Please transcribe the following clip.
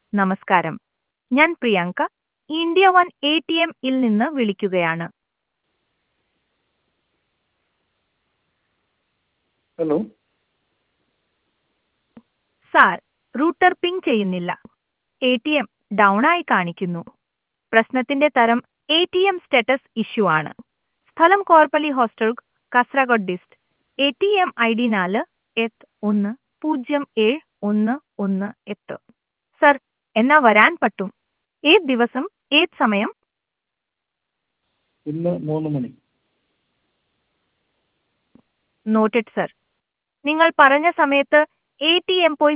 നമസ്കാരം ഞാൻ Priyanka India one A T എമ്മിൽ നിന്ന് വിളിക്കുകയാണ് ഹലോ സാർ റൂട്ടർ പിങ് ചെയ്യുന്നില്ല എ ടി എം ഡൗൺ ആയി കാണിക്കുന്നു പ്രശ്നത്തിന്റെ തരം A T M status issue ആണ് സ്ഥലം കോർപ്പലി hostel Kasaragod dist A T M I D നാല് എട്ട് ഒന്ന് പൂജ്യം ഏഴ് ഒന്ന് ഒന്ന് എട്ട് സർ എന്നാ വരാൻ പറ്റും ഏത് ദിവസം ഏത് സമയം ഇന്ന് മൂന്ന് മണി നോട്ടഡ് സർ നിങ്ങൾ പറഞ്ഞ സമയത്ത് എ ടി എം പോയി